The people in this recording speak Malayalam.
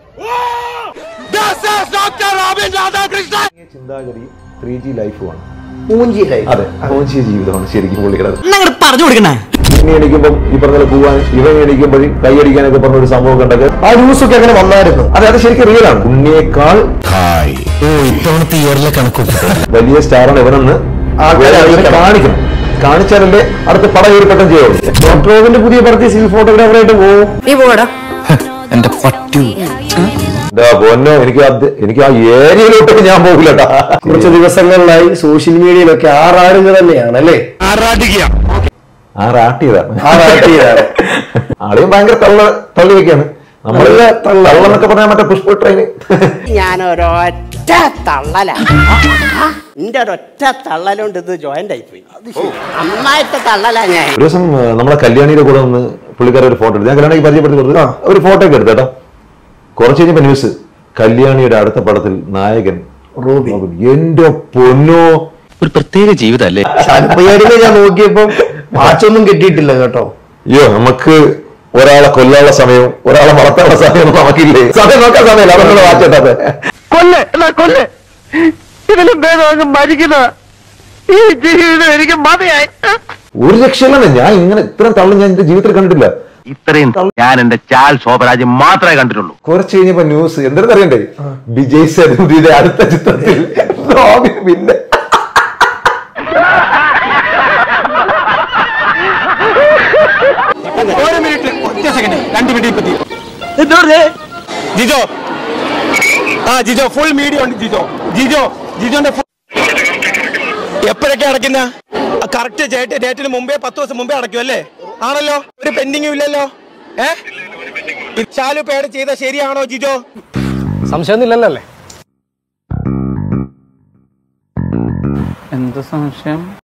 ചിന്താഗതി ത്രീ ജി ലൈഫുമാണ് മൂഞ്ചി ലൈഫ് അതെ മോശി ജീവിതമാണ് ശരിക്കും പുള്ളിക്കടത് എന്നങ്ങോട്ട് പറഞ്ഞു കൊടുക്കണേ ഇനി എണീക്കുമ്പോൾ ഈ പറഞ്ഞ പോവാൻ ഇവൻ എണീക്കുമ്പോഴും കൈയടിക്കാനൊക്കെ പറഞ്ഞ ഒരു സംഭവം കണ്ടൊക്കെ ആ ന്യൂസൊക്കെ അങ്ങനെ വന്നായിരുന്നു അതെ അത് ശരിക്കും റിയൽ ആണ് ഉണ്ണിയേക്കാൾ ഇത്തവണത്തെ ഇയറിലെ കണക്ക് വലിയ സ്റ്റാറാണ് ഇവനെന്ന് ആൾക്കാരെ അറിയിക്കണം. കാണിക്കണം കാണിച്ചാലല്ലേ അടുത്ത പടം ഒരു പെട്ടെന്ന് ചെയ്യുള്ളൂ ഡോക്ടർ റോബിന്റെ പുതിയ പടത്തിൽ സിവിൽ ഫോട്ടോഗ്രാഫറായിട്ട് പോകും നീ പോടാ എന്റെ പറ്റു എന്താ പൊന്നോ എനിക്ക് അത് എനിക്ക് ആ ഏരിയയിലോട്ട് ഞാൻ പോകില്ലട്ടാ കുറച്ച് ദിവസങ്ങളിലായി സോഷ്യൽ മീഡിയയിലൊക്കെ ആറാടുക തന്നെയാണ് അല്ലേ ആ റാട്ടിയതാണ് ആറാട്ടിയതാണ് ആളെയും ഭയങ്കര തള്ള തള്ളി വെക്കാണ് നമ്മള് തള്ളെന്നൊക്കെ പറഞ്ഞാൽ മറ്റേ പുഷ്പ ട്രെയിന് ഞാനൊരൊറ്റ തള്ളല എന്റെ ഒരൊറ്റ തള്ളലുണ്ട് ഇത് ജോയിന്റ് ആയിപ്പോയി നന്നായിട്ട് തള്ളല ഞാൻ ഒരു ദിവസം ആ, നമ്മളെ കല്യാണിയുടെ കൂടെ ഒന്ന് പുള്ളിക്കാരെ ഒരു ഫോട്ടോ എടുത്തു ഞാൻ കല്യാണിക്ക് പരിചയപ്പെടുത്തി കൊടുത്തു ഒരു ഫോട്ടോ ഒക്കെ എടുത്തു കേട്ടോ കുറച്ച് കഴിഞ്ഞപ്പോ ന്യൂസ് കല്യാണിയുടെ അടുത്ത പടത്തിൽ നായകൻ റോബിൻ റോബിൻ. എന്റെ പൊന്നോ ഒരു പ്രത്യേക ജീവിതല്ലേ ശാലുപ്പയ്യാടിനെ ഞാൻ നോക്കിയപ്പം വാച്ചൊന്നും കിട്ടിയിട്ടില്ല കേട്ടോ അയ്യോ നമുക്ക് ഒരാളെ കൊല്ലാനുള്ള സമയവും ഒരാളെ വളർത്താനുള്ള സമയവും നമുക്കില്ലേ സമയം നോക്കാൻ സമയമില്ല അതൊന്നും വാച്ചെത്താതെ കൊല്ല് എന്നാ കൊല്ല് ഇതിലും ഭേദം അങ്ങ് മരിക്കുന്ന ഈ ജീവിതം എനിക്ക് മതിയായി ഒരു രക്ഷയില്ലെന്ന് ഞാൻ ഇങ്ങനെ ഇത്രയും തള്ളു ഞാൻ എന്റെ ജീവിതത്തിൽ കണ്ടിട്ടില്ല ഇത്രയും ഞാൻ എന്റെ ചാൽ ശോഭരാജ് മാത്രമേ കണ്ടിട്ടുള്ളൂ കുറച്ച് കഴിഞ്ഞപ്പോ ന്യൂസ് എന്തെന്ന് അറിയണ്ടേ വിജയ് സേതുപതിയുടെ അടുത്ത ചിത്രത്തിൽ റോബിൻ പിന്നെ ഒരു മിനിറ്റ് ഒറ്റ സെക്കൻഡ് രണ്ട് മിനിറ്റ് ഇപ്പത്തി ജിജോ ആ ജിജോ ഫുൾ മീഡിയ ഉണ്ട് ജിജോ ജിജോ ജിജോന്റെ എപ്പോഴൊക്കെ അടയ്ക്കുന്ന കറക്റ്റ് ഡേറ്റിന് മുമ്പേ പത്ത് ദിവസം മുമ്പേ അടയ്ക്കും അല്ലേ ആണല്ലോ ഒരു പെൻഡിങ്ങും ഇല്ലല്ലോ ഏ ശാലു പേട് ചെയ്ത ശരിയാണോ ജിജോ സംശയമൊന്നുമില്ലല്ലോ അല്ലേ എന്ത് സംശയം